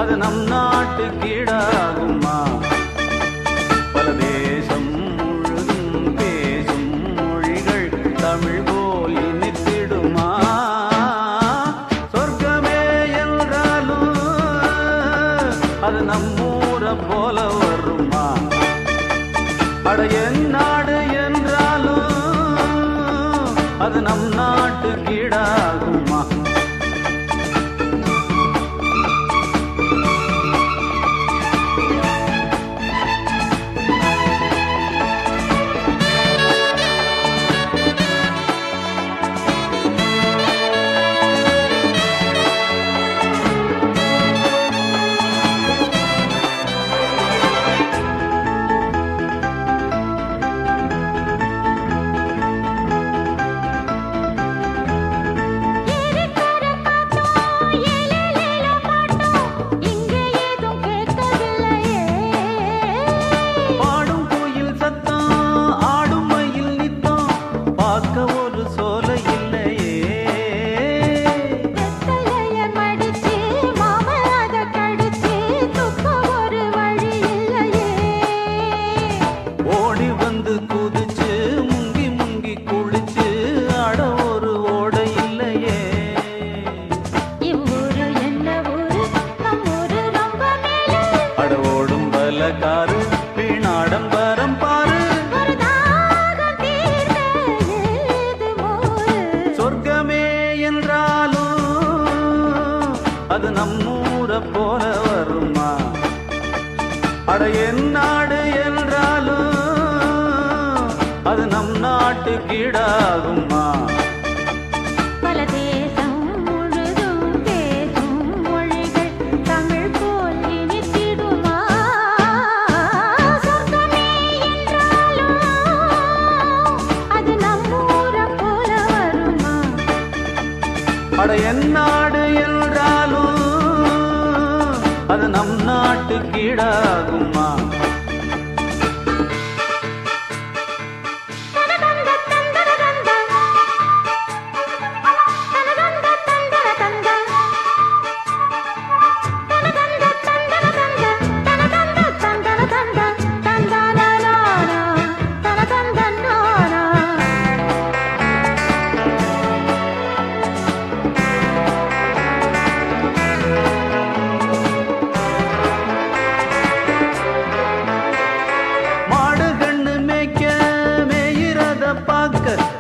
அது நம் நாட்டு கீழாகுமா பல தேசம் முழுதும் பேசும் மொழிகள் தமிழ் போல் இனித்திடுமா சொர்க்கமே என்றாலும் அது நம்மூர போல வருமா அட என் நாடு என்றாலும் அது நம் நாட்டு கீழாகுமா ஏறிக்கர காட்டும் ஏலேலேல பாட்டும் இங்கே ஏதும் கேட்கவில்லையே பாடும் கோயில் சத்தம் ஆடும் மயில் நித்தம் பார்க்க ஒரு சோலை இல்லையே வெத்தலைய மடிச்சு மாம அத கடிச்சு துப்ப ஒரு வழி இல்லையே ஓடி வந்து குதிச்சு முங்கி முங்கி குளிச்சு அட ஒரு ஓடை இல்லையே இவ்வூரு என்ன ஊரு நம் ஊரு ரொம்ப மேலே அட ஓடும் பலகாரு வீணாடம்பரம் பாரு ஒரு தாகம் தீர்க்க ஏது மோரு சொர்க்கமே என்றாலும் அது நம்மூர போல வருமா அட என் நாடு என்றாலும் அது நம் நாட்டு கீழாகுமா பல தேசம் முழுதும் பேசும் மொழிகள் தமிழ் போல் இனித்திடுமா சொர்க்கமே என்றாலும் அது நம்மூர போல வருமா அட என் நாடு என்றாலும் அது நம் நாட்டு கீழாகுமா தனதந்த தந்தர தந்த தனதந்த தந்தர தந்த தனதந்த தந்தர தந்த தனதந்த தந்தர தந்த தந்தானானா தனதந்தனானா மாடு கண்ணு மேய்க்க மேயிறத பார்க்க